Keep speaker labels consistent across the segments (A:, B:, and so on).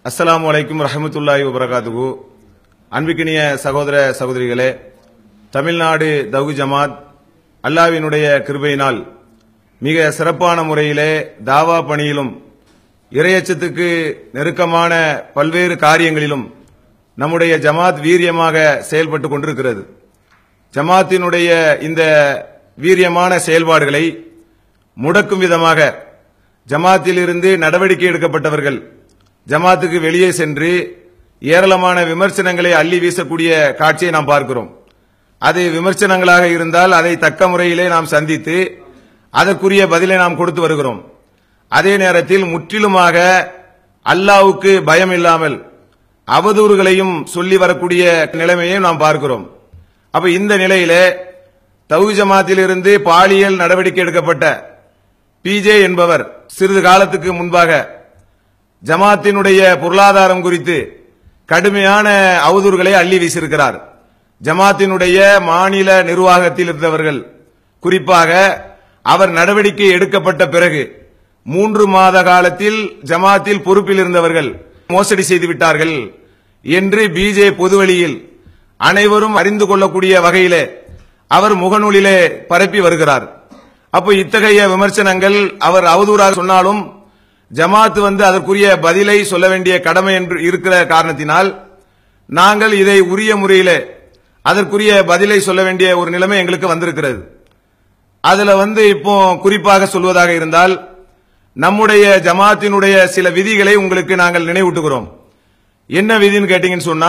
A: அஸ்ஸலாமு அலைக்கும் ரஹமத்துல்லாஹி வபரகாத்துகு அன்பிக்கினிய சகோதர சகோதரிகளே தமிழ்நாடு தௌஹி ஜமாத் அல்லாவினுடைய கிருபையினால் மிக சிறப்பான முறையிலே தாவா பணியிலும் இரையச்சத்துக்கு நெருக்கமான பல்வேறு காரியங்களிலும் நம்முடைய ஜமாத் வீரியமாக செயல்பட்டு கொண்டிருக்கிறது ஜமாத்தினுடைய இந்த வீரியமான செயல்பாடுகளை முடக்கும் விதமாக ஜமாத்திலிருந்து நடவடிக்கை எடுக்கப்பட்டவர்கள் ஜமாத்துக்கு வெளியே சென்று ஏராளமான விமர்சனங்களை அள்ளி வீசக்கூடிய காட்சியை நாம் பார்க்கிறோம் அது விமர்சனங்களாக இருந்தால் அதை தக்க முறையிலே நாம் சந்தித்து அதற்குரிய பதிலை நாம் கொடுத்து வருகிறோம் அதே நேரத்தில் முற்றிலுமாக அல்லாவுக்கு பயம் இல்லாமல் அவதூறுகளையும் சொல்லி வரக்கூடிய நிலைமையை நாம் பார்க்கிறோம் அப்ப இந்த நிலையிலே தௌஹி ஜமாத்திலிருந்து பாலியல் நடவடிக்கை எடுக்கப்பட்ட பிஜே என்பவர் சிறிது காலத்துக்கு முன்பாக ஜமாத்தினுடைய பொருளாதாரம் குறித்து கடுமையான அவதூறுகளை அள்ளி வீசியிருக்கிறார் ஜமாத்தினுடைய மாநில நிர்வாகத்தில் இருந்தவர்கள் குறிப்பாக அவர் நடவடிக்கை எடுக்கப்பட்ட பிறகு மூன்று மாத காலத்தில் ஜமாத்தில் பொறுப்பில் இருந்தவர்கள் மோசடி செய்து விட்டார்கள் என்று பிஜே பொதுவெளியில் அனைவரும் அறிந்து கொள்ளக்கூடிய வகையிலே அவர் முகநூலிலே பரப்பி வருகிறார் அப்போ இத்தகைய விமர்சனங்கள் அவர் அவதூறாக சொன்னாலும் ஜமாத் வந்து அதற்குரிய பதிலை சொல்ல வேண்டிய கடமை என்று இருக்கிற காரணத்தினால் நாங்கள் இதை உரிய முறையிலே அதற்குரிய பதிலை சொல்ல வேண்டிய ஒரு நிலைமை எங்களுக்கு வந்திருக்கிறது அதுல வந்து இப்போ குறிப்பாக சொல்வதாக இருந்தால் நம்முடைய ஜமாத்தினுடைய சில விதிகளை உங்களுக்கு நாங்கள் நினைவூட்டுகிறோம் என்ன விதின்னு கேட்டீங்கன்னு சொன்னா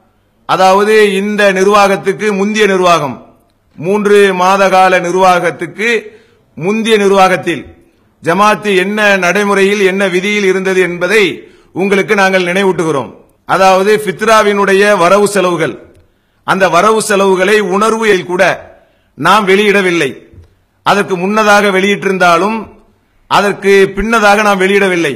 A: அதாவது இந்த நிர்வாகத்துக்கு முந்திய நிர்வாகம் மூன்று மாத கால நிர்வாகத்துக்கு முந்திய நிர்வாகத்தில் ஜமாத்து என்ன நடைமுறையில் என்ன விதியில் இருந்தது என்பதை உங்களுக்கு நாங்கள் நினைவூட்டுகிறோம் அதாவது ஃபித்ராவினுடைய வரவு செலவுகள் அந்த வரவு செலவுகளை உணர்வு கூட நாம் வெளியிடவில்லை அதற்கு முன்னதாக வெளியிட்டிருந்தாலும் அதற்கு பின்னதாக நாம் வெளியிடவில்லை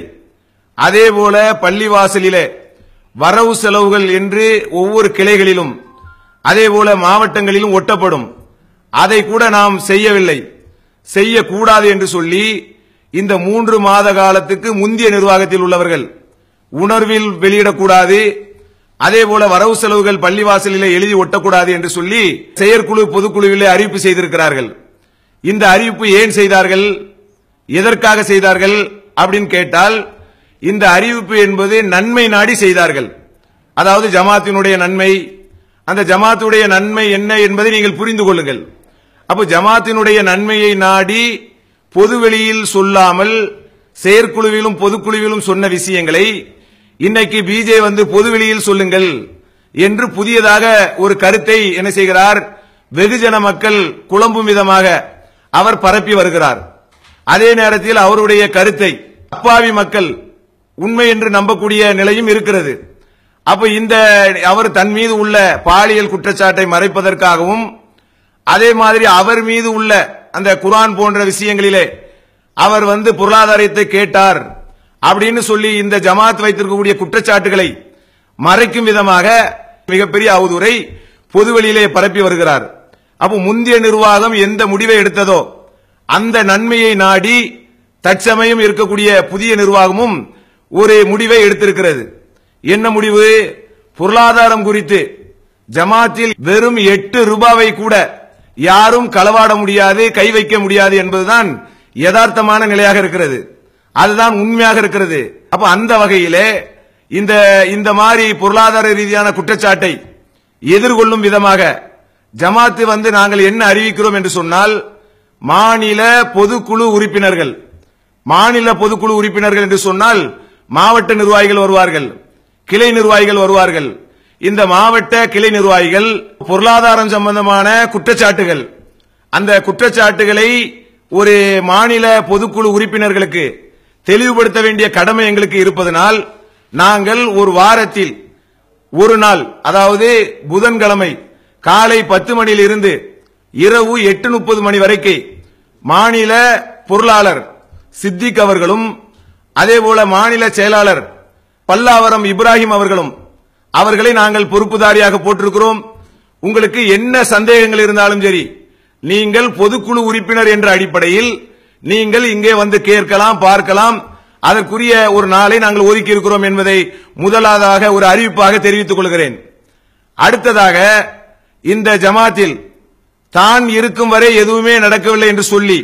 A: அதே போல பள்ளிவாசலிலே வரவு செலவுகள் என்று ஒவ்வொரு கிளைகளிலும் அதே போல மாவட்டங்களிலும் ஒட்டப்படும் அதை கூட நாம் செய்யவில்லை செய்யக்கூடாது என்று சொல்லி இந்த மூன்று மாத காலத்துக்கு முந்திய நிர்வாகத்தில் உள்ளவர்கள் உணர்வில் வெளியிடக்கூடாது அதே போல வரவு செலவுகள் பள்ளிவாசலிலே எழுதி ஒட்டக்கூடாது என்று சொல்லி செயற்குழு பொதுக்குழுவிலே அறிவிப்பு செய்திருக்கிறார்கள் இந்த அறிவிப்பு ஏன் செய்தார்கள் எதற்காக செய்தார்கள் அப்படின்னு கேட்டால் இந்த அறிவிப்பு என்பது நன்மை நாடி செய்தார்கள் அதாவது ஜமாத்தினுடைய நன்மை அந்த ஜமாத்துடைய நன்மை என்ன என்பதை நீங்கள் புரிந்து கொள்ளுங்கள் அப்போ ஜமாத்தினுடைய நன்மையை நாடி பொதுவெளியில் சொல்லாமல் செயற்குழுவிலும் பொதுக்குழுவிலும் சொன்ன விஷயங்களை இன்னைக்கு பிஜே வந்து பொதுவெளியில் சொல்லுங்கள் என்று புதியதாக ஒரு கருத்தை என்ன செய்கிறார் வெகுஜன மக்கள் குழம்பும் விதமாக அவர் பரப்பி வருகிறார் அதே நேரத்தில் அவருடைய கருத்தை அப்பாவி மக்கள் உண்மை என்று நம்பக்கூடிய நிலையும் இருக்கிறது அப்ப இந்த அவர் தன் மீது உள்ள பாலியல் குற்றச்சாட்டை மறைப்பதற்காகவும் அதே மாதிரி அவர் மீது உள்ள அந்த குரான் போன்ற விஷயங்களிலே அவர் வந்து பொருளாதாரத்தை கேட்டார் அப்படின்னு சொல்லி இந்த ஜமாத் வைத்திருக்கக்கூடிய குற்றச்சாட்டுகளை மறைக்கும் விதமாக மிகப்பெரிய அவதூறை பொதுவெளியிலே பரப்பி வருகிறார் அப்போ முந்தைய நிர்வாகம் எந்த முடிவை எடுத்ததோ அந்த நன்மையை நாடி தற்சமயம் இருக்கக்கூடிய புதிய நிர்வாகமும் ஒரு முடிவை எடுத்திருக்கிறது என்ன முடிவு பொருளாதாரம் குறித்து ஜமாத்தில் வெறும் எட்டு ரூபாவை கூட யாரும் களவாட முடியாது கை வைக்க முடியாது என்பதுதான் யதார்த்தமான நிலையாக இருக்கிறது அதுதான் உண்மையாக இருக்கிறது அப்ப அந்த வகையிலே இந்த இந்த மாதிரி பொருளாதார ரீதியான குற்றச்சாட்டை எதிர்கொள்ளும் விதமாக ஜமாத்து வந்து நாங்கள் என்ன அறிவிக்கிறோம் என்று சொன்னால் மாநில பொதுக்குழு உறுப்பினர்கள் மாநில பொதுக்குழு உறுப்பினர்கள் என்று சொன்னால் மாவட்ட நிர்வாகிகள் வருவார்கள் கிளை நிர்வாகிகள் வருவார்கள் இந்த மாவட்ட கிளை நிர்வாகிகள் பொருளாதாரம் சம்பந்தமான குற்றச்சாட்டுகள் அந்த குற்றச்சாட்டுகளை ஒரு மாநில பொதுக்குழு உறுப்பினர்களுக்கு தெளிவுபடுத்த வேண்டிய கடமை எங்களுக்கு இருப்பதனால் நாங்கள் ஒரு வாரத்தில் ஒரு நாள் அதாவது புதன்கிழமை காலை பத்து மணியிலிருந்து இரவு எட்டு முப்பது மணி வரைக்கும் மாநில பொருளாளர் சித்திக் அவர்களும் அதே போல மாநில செயலாளர் பல்லாவரம் இப்ராஹிம் அவர்களும் அவர்களை நாங்கள் பொறுப்புதாரியாக போட்டிருக்கிறோம் உங்களுக்கு என்ன சந்தேகங்கள் இருந்தாலும் சரி நீங்கள் பொதுக்குழு உறுப்பினர் என்ற அடிப்படையில் நீங்கள் இங்கே வந்து கேட்கலாம் பார்க்கலாம் அதற்குரிய ஒரு நாளை நாங்கள் ஒதுக்கி இருக்கிறோம் என்பதை முதலாவதாக ஒரு அறிவிப்பாக தெரிவித்துக் கொள்கிறேன் அடுத்ததாக இந்த ஜமாத்தில் தான் இருக்கும் வரை எதுவுமே நடக்கவில்லை என்று சொல்லி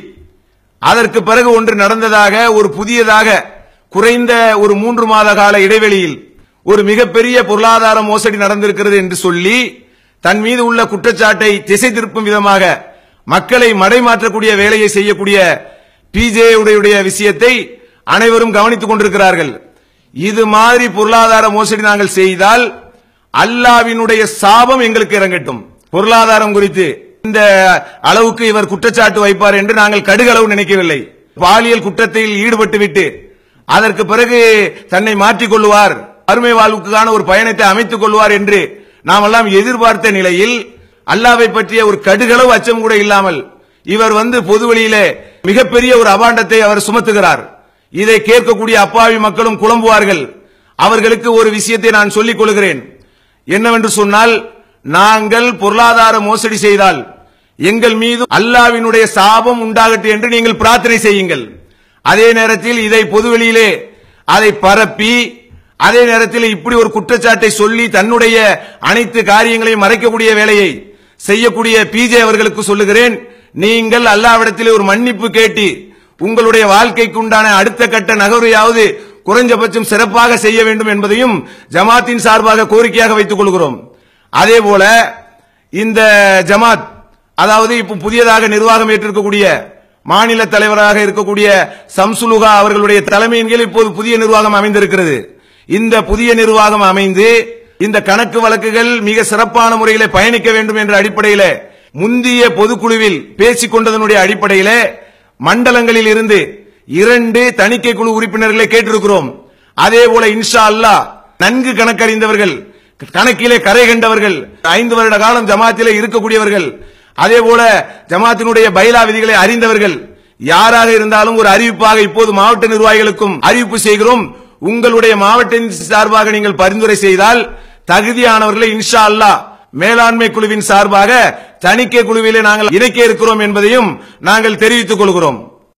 A: அதற்கு பிறகு ஒன்று நடந்ததாக ஒரு புதியதாக குறைந்த ஒரு மூன்று மாத கால இடைவெளியில் ஒரு மிகப்பெரிய பொருளாதார மோசடி நடந்திருக்கிறது என்று சொல்லி தன் மீது உள்ள குற்றச்சாட்டை திசை திருப்பும் விதமாக மக்களை மடைமாற்றக்கூடிய வேலையை செய்யக்கூடிய பிஜே உடைய விஷயத்தை அனைவரும் கவனித்துக் கொண்டிருக்கிறார்கள் இது மாதிரி பொருளாதார மோசடி நாங்கள் செய்தால் அல்லாவினுடைய சாபம் எங்களுக்கு இறங்கட்டும் பொருளாதாரம் குறித்து இந்த அளவுக்கு இவர் குற்றச்சாட்டு வைப்பார் என்று நாங்கள் கடுகளவு நினைக்கவில்லை பாலியல் குற்றத்தில் ஈடுபட்டு விட்டு அதற்கு பிறகு தன்னை மாற்றிக் கொள்வார் அருமை வாழ்வுக்கான ஒரு பயணத்தை அமைத்துக் கொள்வார் என்று நாம் எல்லாம் எதிர்பார்த்த நிலையில் அல்லாவை பற்றிய ஒரு கடுகளவு அச்சம் கூட இல்லாமல் இவர் வந்து பொதுவெளியிலே மிகப்பெரிய ஒரு அபாண்டத்தை அவர் சுமத்துகிறார் இதை கேட்கக்கூடிய அப்பாவி மக்களும் குழம்புவார்கள் அவர்களுக்கு ஒரு விஷயத்தை நான் சொல்லிக் கொள்கிறேன் என்னவென்று சொன்னால் நாங்கள் பொருளாதார மோசடி செய்தால் எங்கள் மீது அல்லாவினுடைய சாபம் உண்டாகட்டும் என்று நீங்கள் பிரார்த்தனை செய்யுங்கள் அதே நேரத்தில் இதை பொதுவெளியிலே அதை பரப்பி அதே நேரத்தில் இப்படி ஒரு குற்றச்சாட்டை சொல்லி தன்னுடைய அனைத்து காரியங்களையும் மறைக்கக்கூடிய வேலையை செய்யக்கூடிய பிஜே அவர்களுக்கு சொல்லுகிறேன் நீங்கள் அல்லாவிடத்தில் ஒரு மன்னிப்பு கேட்டு உங்களுடைய வாழ்க்கைக்கு உண்டான அடுத்த கட்ட நகர்வையாவது குறைஞ்சபட்சம் சிறப்பாக செய்ய வேண்டும் என்பதையும் ஜமாத்தின் சார்பாக கோரிக்கையாக வைத்துக் கொள்கிறோம் அதே போல இந்த ஜமாத் அதாவது இப்ப புதியதாக நிர்வாகம் ஏற்றிருக்கக்கூடிய மாநில தலைவராக இருக்கக்கூடிய சம்சுலுகா அவர்களுடைய தலைமையின் கீழ் இப்போது புதிய நிர்வாகம் அமைந்திருக்கிறது இந்த புதிய நிர்வாகம் அமைந்து இந்த கணக்கு வழக்குகள் மிக சிறப்பான முறையிலே பயணிக்க வேண்டும் என்ற அடிப்படையிலே முந்திய பொதுக்குழுவில் பேசிக் கொண்டதனுடைய அடிப்படையிலே மண்டலங்களில் இருந்து இரண்டு தணிக்கை குழு உறுப்பினர்களை கேட்டிருக்கிறோம் அதே போல இன்ஷா அல்லாஹ் நன்கு கணக்கறிந்தவர்கள் கணக்கிலே கரை கண்டவர்கள் ஐந்து வருட காலம் ஜமாத்திலே இருக்கக்கூடியவர்கள் அதே போல ஜமாத்தினுடைய பைலா விதிகளை அறிந்தவர்கள் யாராக இருந்தாலும் ஒரு அறிவிப்பாக இப்போது மாவட்ட நிர்வாகிகளுக்கும் அறிவிப்பு செய்கிறோம் உங்களுடைய மாவட்டத்தின் சார்பாக நீங்கள் பரிந்துரை செய்தால் தகுதியானவர்களை இன்ஷா அல்லாஹ் மேலாண்மை குழுவின் சார்பாக தணிக்கை குழுவிலே நாங்கள் இணைக்க இருக்கிறோம் என்பதையும் நாங்கள் தெரிவித்துக் கொள்கிறோம்